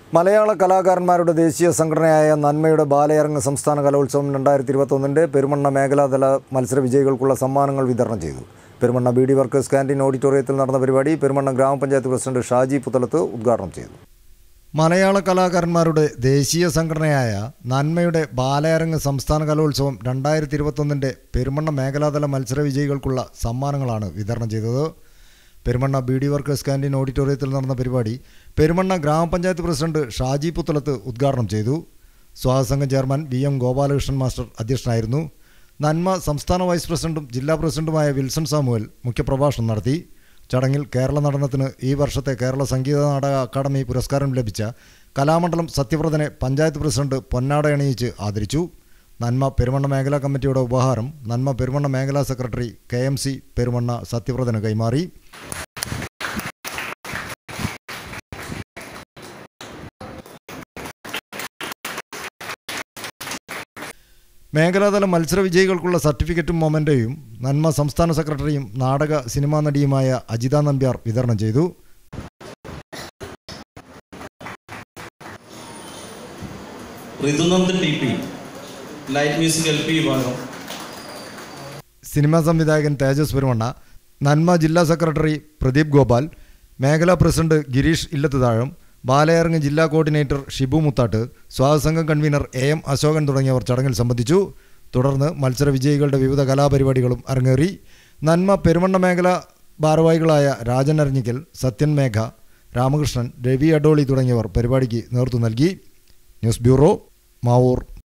മലയാള കലാകാരന്മാരുടെ ദേശീയ സംഘടനയായ നന്മയുടെ ബാലയരങ്ങ് സംസ്ഥാന കലോത്സവം രണ്ടായിരത്തി ഇരുപത്തൊന്നിൻ്റെ പെരുമണ്ണ മേഖലാതല മത്സര വിജയികൾക്കുള്ള സമ്മാനങ്ങൾ വിതരണം ചെയ്തു Perumanna B D workers canteen ഓഡിറ്റോറിയത്തിൽ നടന്ന പരിപാടി പെരുമണ്ണ ഗ്രാമപഞ്ചായത്ത് പ്രസിഡന്റ് ഷാജി പുത്തലത്ത് ഉദ്ഘാടനം ചെയ്തു മലയാള കലാകാരന്മാരുടെ ദേശീയ സംഘടനയായ നന്മയുടെ ബാലയരങ്ങ് സംസ്ഥാന കലോത്സവം രണ്ടായിരത്തി ഇരുപത്തൊന്നിൻ്റെ പെരുമണ്ണ മേഖലാതല മത്സര വിജയികൾക്കുള്ള സമ്മാനങ്ങളാണ് വിതരണം ചെയ്തത് Perumanna B D workers canteen ഓഡിറ്റോറിയത്തിൽ നടന്ന പരിപാടി പെരുമണ്ണ ഗ്രാമപഞ്ചായത്ത് പ്രസിഡന്റ് ഷാജി പുത്തലത്ത് ഉദ്ഘാടനം ചെയ്തു സ്വാഗതസംഘം chairman V M Gopalakrishnan master അധ്യക്ഷനായിരുന്നു നന്മ സംസ്ഥാന വൈസ് പ്രസിഡന്റും ജില്ലാ പ്രസിഡന്റുമായ വിൽസൺ സാമുവൽ മുഖ്യപ്രഭാഷണം നടത്തി ചടങ്ങിൽ കേരള നടനത്തിന് ഈ വർഷത്തെ കേരള സംഗീത നാടക അക്കാദമി പുരസ്കാരം ലഭിച്ച കലാമണ്ഡലം സത്യവ്രതനെ പഞ്ചായത്ത് പ്രസിഡന്റ് പൊന്നാട അണിയിച്ച് ആദരിച്ചു നന്മ പെരുമണ്ണ മേഖലാ കമ്മിറ്റിയുടെ ഉപഹാരം നന്മ പെരുമണ്ണ മേഖലാ secretary K M C Perumanna സത്യവ്രതന് കൈമാറി മേഖലാതല മത്സര വിജയികൾക്കുള്ള സർട്ടിഫിക്കറ്റും മൊമെൻ്റയും നന്മ സംസ്ഥാന സെക്രട്ടറിയും നാടക സിനിമാ നടിയുമായ അജിത നമ്പ്യാർ വിതരണം ചെയ്തു Rithunandan T P light music L P വിഭാഗം സിനിമാ സംവിധായകൻ തേജസ് പെരുമണ്ണ നന്മ ജില്ലാ സെക്രട്ടറി പ്രദീപ് ഗോപാൽ മേഖലാ പ്രസിഡന്റ് ഗിരീഷ് ഇല്ലത്തുതാഴം ബാലയറങ്ങ് ജില്ലാ കോർഡിനേറ്റർ ഷിബു മുത്താട്ട് സ്വാഗതസംഘം കൺവീനർ എ എം അശോകൻ തുടങ്ങിയവർ ചടങ്ങിൽ സംബന്ധിച്ചു തുടർന്ന് മത്സര വിജയികളുടെ വിവിധ കലാപരിപാടികളും അരങ്ങേറി നന്മ പെരുമണ്ണ മേഖല ഭാരവാഹികളായ രാജൻ അരഞ്ഞിക്കൽ സത്യൻ മേഘ രാമകൃഷ്ണൻ രവി അഡോളി തുടങ്ങിയവർ പരിപാടിക്ക് നേതൃത്വം നൽകി ന്യൂസ് ബ്യൂറോ മാവൂർ